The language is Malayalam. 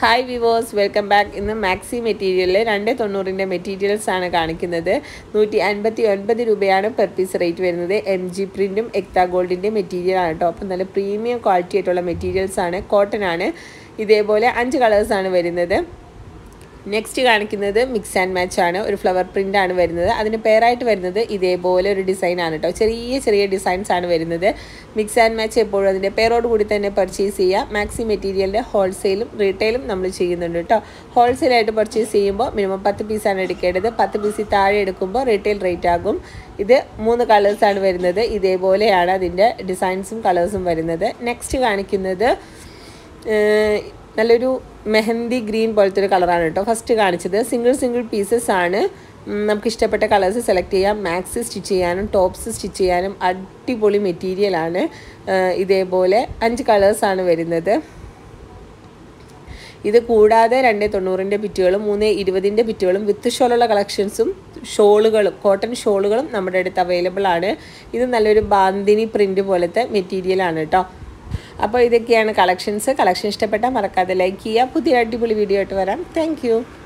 ഹായ് വിവോസ് വെൽക്കം ബാക്ക് ഇന്ന് മാക്സി മെറ്റീരിയലിൽ രണ്ട് തൊണ്ണൂറിൻ്റെ മെറ്റീരിയൽസ് ആണ് കാണിക്കുന്നത് നൂറ്റി അൻപത്തി ഒൻപത് രൂപയാണ് പെർ പീസ് റേറ്റ് വരുന്നത് എം ജി പ്രിൻറ്റും എക്താ ഗോൾഡിൻ്റെ മെറ്റീരിയൽ ആണ് കേട്ടോ അപ്പം നല്ല പ്രീമിയം ക്വാളിറ്റി ആയിട്ടുള്ള മെറ്റീരിയൽസ് ആണ് കോട്ടൺ ആണ് ഇതേപോലെ അഞ്ച് കളേഴ്സാണ് വരുന്നത് നെക്സ്റ്റ് കാണിക്കുന്നത് മിക്സ് ആൻഡ് മാച്ച് ആണ് ഒരു ഫ്ലവർ പ്രിൻ്റ് ആണ് വരുന്നത് അതിന് പേരായിട്ട് വരുന്നത് ഇതേപോലെ ഒരു ഡിസൈൻ ആണ് കേട്ടോ ചെറിയ ചെറിയ ഡിസൈൻസ് ആണ് വരുന്നത് മിക്സ് ആൻഡ് മാച്ച് എപ്പോഴും അതിൻ്റെ പേരോട് കൂടി തന്നെ പർച്ചേസ് ചെയ്യുക മാക്സി മെറ്റീരിയലിൻ്റെ ഹോൾസെയിലും റീറ്റെയിലും നമ്മൾ ചെയ്യുന്നുണ്ട് കേട്ടോ ഹോൾസെയിലായിട്ട് പർച്ചേസ് ചെയ്യുമ്പോൾ മിനിമം പത്ത് പീസാണ് എടുക്കേണ്ടത് പത്ത് പീസിൽ താഴെ എടുക്കുമ്പോൾ റീറ്റെയിൽ റേറ്റ് ആകും ഇത് മൂന്ന് കളേഴ്സാണ് വരുന്നത് ഇതേപോലെയാണ് അതിൻ്റെ ഡിസൈൻസും കളേഴ്സും വരുന്നത് നെക്സ്റ്റ് കാണിക്കുന്നത് നല്ലൊരു മെഹന്തി ഗ്രീൻ പോലത്തെ ഒരു കളറാണ് കേട്ടോ ഫസ്റ്റ് കാണിച്ചത് സിംഗിൾ സിംഗിൾ പീസസ് ആണ് നമുക്ക് ഇഷ്ടപ്പെട്ട കളേഴ്സ് സെലക്ട് ചെയ്യാം മാക്സ് സ്റ്റിച്ച് ചെയ്യാനും ടോപ്സ് സ്റ്റിച്ച് ചെയ്യാനും അടിപൊളി മെറ്റീരിയലാണ് ഇതേപോലെ അഞ്ച് കളേഴ്സാണ് വരുന്നത് ഇത് കൂടാതെ രണ്ട് തൊണ്ണൂറിൻ്റെ പിറ്റുകളും മൂന്ന് ഇരുപതിൻ്റെ പിറ്റുകളും വിത്ത് ഷോളുള്ള കളക്ഷൻസും ഷോളുകളും കോട്ടൺ ഷോളുകളും നമ്മുടെ അടുത്ത് അവൈലബിൾ ആണ് ഇത് നല്ലൊരു ബാന്തിനി പ്രിൻ്റ് പോലത്തെ മെറ്റീരിയലാണ് കേട്ടോ അപ്പോൾ ഇതൊക്കെയാണ് കളക്ഷൻസ് കളക്ഷൻ ഇഷ്ടപ്പെട്ടാൽ മറക്കാതെ ലൈക്ക് ചെയ്യുക പുതിയ അടിപൊളി വീഡിയോ ആയിട്ട് വരാം താങ്ക്